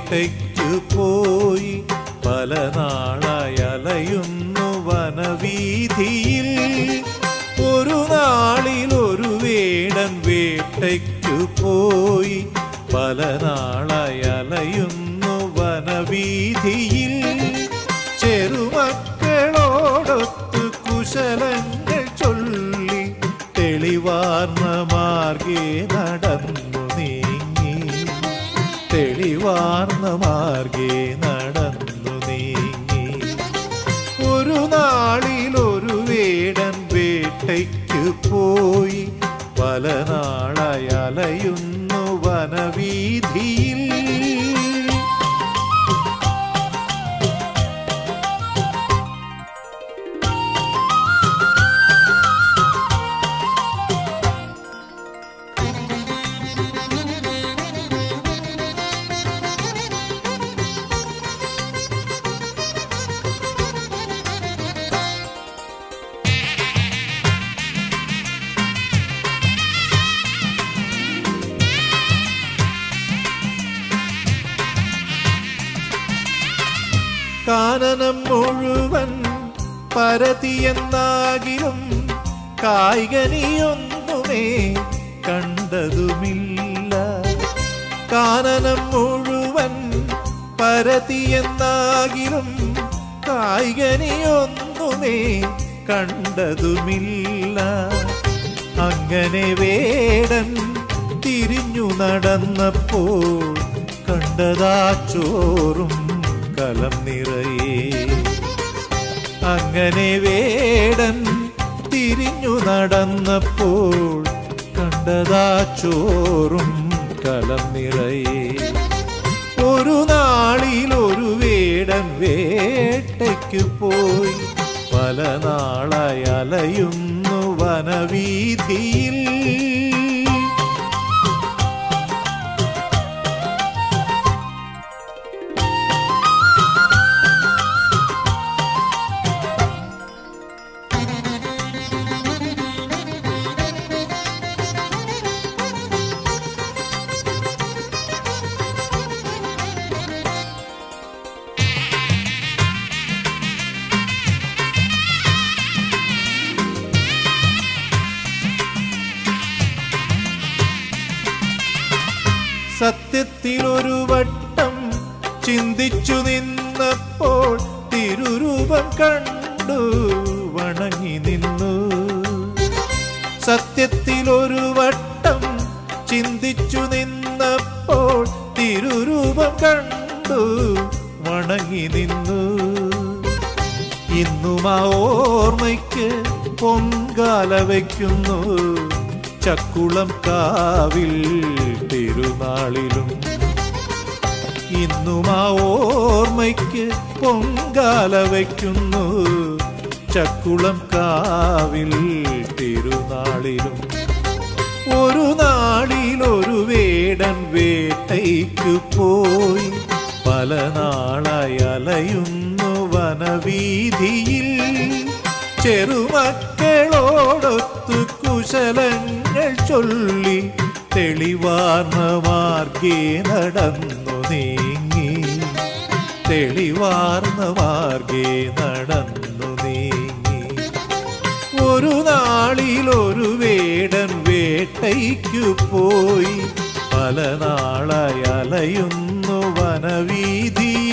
വേട്ടയ്ക്കു പോയി പല നാളായി അലയുന്നു വനവീതിയിൽ ഒരു നാളിൽ ഒരു വേടൻ വേട്ടയ്ക്കു പോയി പല നാളായി അലയുന്നു വനവീതിയിൽ ചെറുമക്കളോടൊത്ത് കുശലങ്ങൾ ചൊല്ലി തെളിവാർന്ന മാർഗേ നടന്നു നീങ്ങി തെളിവാർന്ന മാർഗേ നടന്നു നീങ്ങി ഒരു നാളിൽ ഒരു വേടൻ വേട്ടയ്ക്ക് പോയി പല നാളായി അലയുന്നു വനവീതിയിൽ കാനനം മുഴുവൻ പരതിയെന്നാകിലും കായികനിയൊന്നുമേ കണ്ടതുമില്ല കാനനം മുഴുവൻ പരതിയെന്നാകിലും കായികനിയൊന്നുമേ കണ്ടതുമില്ല അങ്ങനെ വേടൻ തിരിഞ്ഞു നടന്നപ്പോൾ കണ്ടതാ ചോറും കലം നിറയെ അങ്ങനെ വേടൻ തിരിഞ്ഞു നടന്നപ്പോൾ കണ്ടതാ ചോറും കലം നിറയെ ഒരു നാളിൽ ഒരു വേടൻ വേട്ടയ്ക്ക് പോയി പല നാളായി അലയുന്നു വനവീതിയിൽ സത്യത്തിൽ ഒരു വട്ടം ചിന്തിച്ചു നിന്നപ്പോൾ തിരുരൂപം കണ്ടു വണങ്ങി നിന്നു സത്യത്തിൽ ഒരു വട്ടം ചിന്തിച്ചു നിന്നപ്പോൾ തിരുരൂപം കണ്ടു വണങ്ങി നിന്നു ഇന്നും ആ ഓർമ്മയ്ക്ക് പൊങ്കാല വയ്ക്കുന്നു ചക്കുളം കാവിൽ തിരുനാളിലും ഇന്നും ആ ഓർമ്മയ്ക്ക് പൊങ്കാല വയ്ക്കുന്നു ചക്കുളം കാവിൽ തിരുനാളിലും ഒരു നാളിൽ ഒരു വേടൻ വേട്ടയ്ക്ക് പോയി പല നാളായി അലയുന്നു വനവീതിയിൽ ചെറുമക്കളോടൊത്തു കുശലങ്ങൾ ചൊല്ലി തെളിവാർന്ന മാർഗേ നടന്നു നീങ്ങി തെളിവാർന്ന മാർഗേ നടന്നു നീങ്ങി ഒരു നാളിൽ ഒരു വേടൻ വേട്ടയ്ക്കു പോയി പല നാളായി അലയുന്നു വനവീതിയിൽ